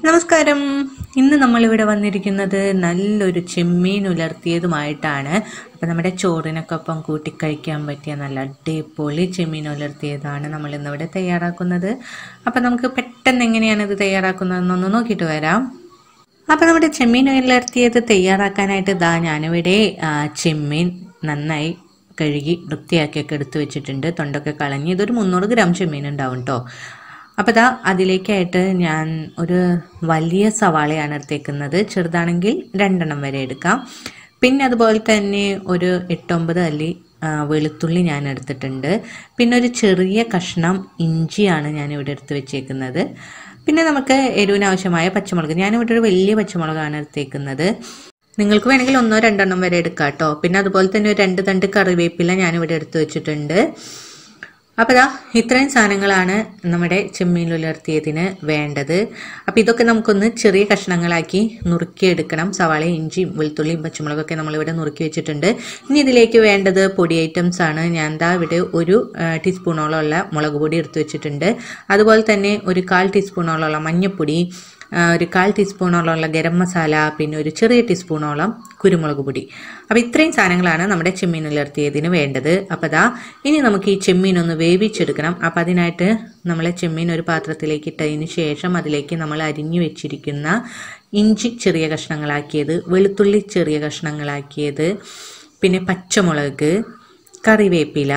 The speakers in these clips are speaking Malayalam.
നമസ്കാരം ഇന്ന് നമ്മളിവിടെ വന്നിരിക്കുന്നത് നല്ലൊരു ചെമ്മീൻ ഉലർത്തിയതുമായിട്ടാണ് അപ്പം നമ്മുടെ ചോറിനൊക്കൊപ്പം കൂട്ടിക്കഴിക്കാൻ പറ്റിയ നല്ല അടിപൊളി ചെമ്മീൻ ഉലർത്തിയതാണ് നമ്മൾ ഇന്നിവിടെ തയ്യാറാക്കുന്നത് അപ്പം നമുക്ക് പെട്ടെന്ന് എങ്ങനെയാണ് ഇത് തയ്യാറാക്കുന്നതെന്നൊന്ന് നോക്കിയിട്ട് വരാം അപ്പം നമ്മുടെ ചെമ്മീൻ ഉലർത്തിയത് തയ്യാറാക്കാനായിട്ട് ഇതാ ഞാനിവിടെ ആ, ചെമ്മീൻ നന്നായി കഴുകി വൃത്തിയാക്കിയൊക്കെ എടുത്തു വെച്ചിട്ടുണ്ട് തൊണ്ടൊക്കെ കളഞ്ഞ് ഇതൊരു മുന്നൂറ് ഗ്രാം ചെമ്മീൻ ഉണ്ടാവും കേട്ടോ അപ്പോൾ ഇതാ അതിലേക്കായിട്ട് ഞാൻ ഒരു വലിയ സവാളയാണ് എടുത്തേക്കുന്നത് ചെറുതാണെങ്കിൽ രണ്ടെണ്ണം വരെ എടുക്കാം പിന്നെ അതുപോലെ തന്നെ ഒരു എട്ടൊമ്പത് അല്ലി ആ, വെളുത്തുള്ളി ഞാൻ എടുത്തിട്ടുണ്ട് പിന്നെ ഒരു ചെറിയ കഷ്ണം ഇഞ്ചിയാണ് ഞാൻ ഇവിടെ എടുത്ത് വെച്ചേക്കുന്നത് പിന്നെ നമുക്ക് എരിവിന് ആവശ്യമായ പച്ചമുളക് ഞാനിവിടെ ഒരു വലിയ പച്ചമുളകാണ് എടുത്തേക്കുന്നത് നിങ്ങൾക്ക് വേണമെങ്കിൽ ഒന്നോ രണ്ടെണ്ണം വരെ എടുക്കാം കേട്ടോ പിന്നെ അതുപോലെ തന്നെ ഒരു രണ്ട് തണ്ട് കറിവേപ്പില ഞാനിവിടെ എടുത്ത് വെച്ചിട്ടുണ്ട് അപ്പോൾ ഇതാ ഇത്രയും സാധനങ്ങളാണ് നമ്മുടെ ചെമ്മീൻ ഉലർത്തിയതിന് വേണ്ടത് അപ്പോൾ ഇതൊക്കെ നമുക്കൊന്ന് ചെറിയ കഷ്ണങ്ങളാക്കി നുറുക്കിയെടുക്കണം സവാള ഇഞ്ചിയും വെളുത്തുള്ളിയും പച്ചമുളകൊക്കെ നമ്മളിവിടെ നുറുക്കി വെച്ചിട്ടുണ്ട് ഇനി ഇതിലേക്ക് വേണ്ടത് പൊടി ഐറ്റംസ് ആണ് ഞാൻ ദാ ഇവിടെ ഒരു ആ, ടീസ്പൂണോളം ഉള്ള മുളക് പൊടി എടുത്തു വെച്ചിട്ടുണ്ട് അതുപോലെ തന്നെ ഒരു കാൽ ടീസ്പൂണോളം ഉള്ള മഞ്ഞൾപ്പൊടി ആ, ഒരു കാൽ ടീസ്പൂണോളമുള്ള ഗരം മസാല പിന്നെ ഒരു ചെറിയ ടീസ്പൂണോളം കുരുമുളക് പൊടി അപ്പോൾ ഇത്രയും സാധനങ്ങളാണ് നമ്മുടെ ചെമ്മീൻ ഉലർത്തിയതിന് വേണ്ടത് അപ്പോൾ അതാ ഇനി നമുക്ക് ഈ ചെമ്മീൻ ഒന്ന് വേവിച്ചെടുക്കണം അപ്പോൾ അതിനായിട്ട് നമ്മൾ ചെമ്മീൻ ഒരു പാത്രത്തിലേക്ക് ഇട്ടതിന് ശേഷം അതിലേക്ക് നമ്മൾ അരിഞ്ഞു വെച്ചിരിക്കുന്ന ഇഞ്ചി ചെറിയ കഷ്ണങ്ങളാക്കിയത് വെളുത്തുള്ളി ചെറിയ കഷ്ണങ്ങളാക്കിയത് പിന്നെ പച്ചമുളക് കറിവേപ്പില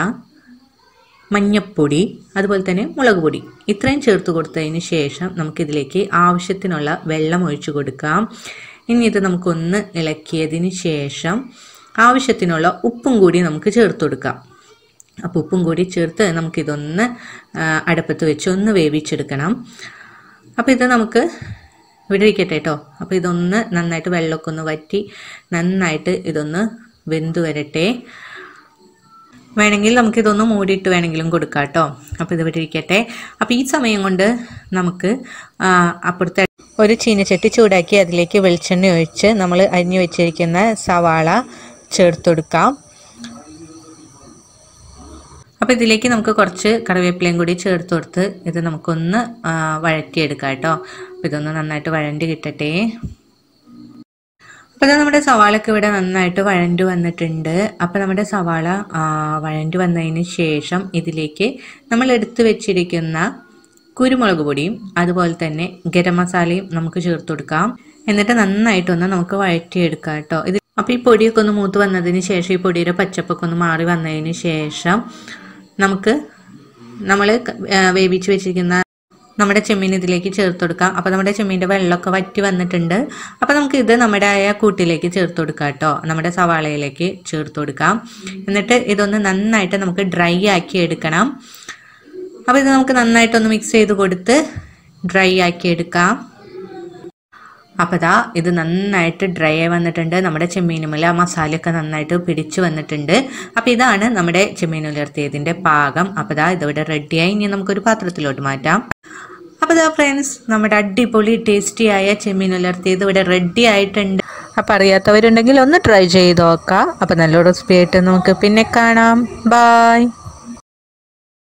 മഞ്ഞപ്പൊടി അതുപോലെ തന്നെ മുളക് പൊടി ഇത്രയും ചേർത്ത് കൊടുത്തതിന് ശേഷം നമുക്കിതിലേക്ക് ആവശ്യത്തിനുള്ള വെള്ളം ഒഴിച്ചു കൊടുക്കാം ഇനി ഇത് നമുക്കൊന്ന് ഇളക്കിയതിന് ശേഷം ആവശ്യത്തിനുള്ള ഉപ്പും കൂടി നമുക്ക് ചേർത്ത് കൊടുക്കാം അപ്പോൾ ഉപ്പും കൂടി ചേർത്ത് നമുക്കിതൊന്ന് ആ, അടുപ്പത്ത് വെച്ച് ഒന്ന് വേവിച്ചെടുക്കണം അപ്പോൾ ഇത് നമുക്ക് ഇവിടെ ഇരിക്കട്ടെ കേട്ടോ അപ്പോൾ ഇതൊന്ന് നന്നായിട്ട് വെള്ളമൊക്കെ ഒന്ന് വറ്റി നന്നായിട്ട് ഇതൊന്ന് വെന്ത് വരട്ടെ വേണമെങ്കിൽ നമുക്ക് ഇതൊന്ന് മൂടിയിട്ട് വേണമെങ്കിലും കൊടുക്കാം കേട്ടോ അപ്പോൾ ഇത് ഇവിടെ ഇരിക്കട്ടെ അപ്പോൾ ഈ സമയം കൊണ്ട് നമുക്ക് ആ, അപ്പുറത്തെ ഒരു ചീനച്ചട്ടി ചൂടാക്കി അതിലേക്ക് വെളിച്ചെണ്ണ ഒഴിച്ച് നമ്മൾ അരിഞ്ഞു വെച്ചിരിക്കുന്ന സവാള ചേർത്ത് കൊടുക്കാം അപ്പോൾ ഇതിലേക്ക് നമുക്ക് കുറച്ച് കറിവേപ്പിലയും കൂടി ചേർത്ത് കൊടുത്ത് ഇത് നമുക്കൊന്ന് ആ, വഴറ്റിയെടുക്കാം കേട്ടോ അപ്പോൾ ഇതൊന്ന് നന്നായിട്ട് വഴണ്ടി കിട്ടട്ടെ അപ്പോൾ നമ്മുടെ സവാളൊക്കെ ഇവിടെ നന്നായിട്ട് വഴണ്ടു വന്നിട്ടുണ്ട് അപ്പോൾ നമ്മുടെ സവാള ആ, വഴണ്ടു വന്നതിന് ശേഷം ഇതിലേക്ക് നമ്മൾ എടുത്തു വെച്ചിരിക്കുന്ന കുരുമുളക് പൊടിയും അതുപോലെ തന്നെ ഗരം മസാലയും നമുക്ക് ചേർത്ത് കൊടുക്കാം എന്നിട്ട് നന്നായിട്ടൊന്ന് നമുക്ക് വഴറ്റിയെടുക്കാം കേട്ടോ ഇത് അപ്പോൾ ഈ പൊടിയൊക്കെ ഒന്ന് മൂത്ത് വന്നതിന് ശേഷം ഈ പൊടിയുടെ പച്ചപ്പൊക്കെ ഒന്ന് മാറി വന്നതിന് ശേഷം നമുക്ക് നമ്മൾ വേവിച്ച് വെച്ചിരിക്കുന്ന നമ്മുടെ ചെമ്മീൻ ഇതിലേക്ക് ചേർത്ത് കൊടുക്കാം അപ്പോൾ നമ്മുടെ ചെമ്മീൻ്റെ വെള്ളമൊക്കെ വറ്റി വന്നിട്ടുണ്ട് അപ്പോൾ നമുക്ക് ഇത് നമ്മുടെ ആയ കൂട്ടിലേക്ക് ചേർത്ത് കൊടുക്കാം കേട്ടോ നമ്മുടെ സവാളയിലേക്ക് ചേർത്ത് കൊടുക്കാം എന്നിട്ട് ഇതൊന്ന് നന്നായിട്ട് നമുക്ക് ഡ്രൈ ആക്കി എടുക്കണം അപ്പോൾ ഇത് നമുക്ക് നന്നായിട്ടൊന്ന് മിക്സ് ചെയ്ത് കൊടുത്ത് ഡ്രൈ ആക്കി എടുക്കാം അപ്പോൾ ദാ ഇത് നന്നായിട്ട് ഡ്രൈ ആയി വന്നിട്ടുണ്ട് നമ്മുടെ ചെമ്മീനുമല്ല ആ മസാലയൊക്കെ നന്നായിട്ട് പിടിച്ചു വന്നിട്ടുണ്ട് അപ്പോൾ ഇതാണ് നമ്മുടെ ചെമ്മീൻ ഉലർത്തിയതിൻ്റെ പാകം അപ്പോൾ ദാ ഇതിവിടെ റെഡിയായി ഇനി നമുക്കൊരു പാത്രത്തിലോട്ട് മാറ്റാം അപ്പോൾ ദാ ഫ്രണ്ട്സ് നമ്മുടെ അടിപൊളി ടേസ്റ്റിയായ ചെമ്മീൻ ഉലർത്തിയത് ഇവിടെ റെഡി ആയിട്ടുണ്ട് അപ്പോൾ അറിയാത്തവരുണ്ടെങ്കിൽ ഒന്ന് ട്രൈ ചെയ്ത് നോക്കാം അപ്പോൾ നല്ല റെസിപ്പി ആയിട്ട് നമുക്ക് പിന്നെ കാണാം ബായ്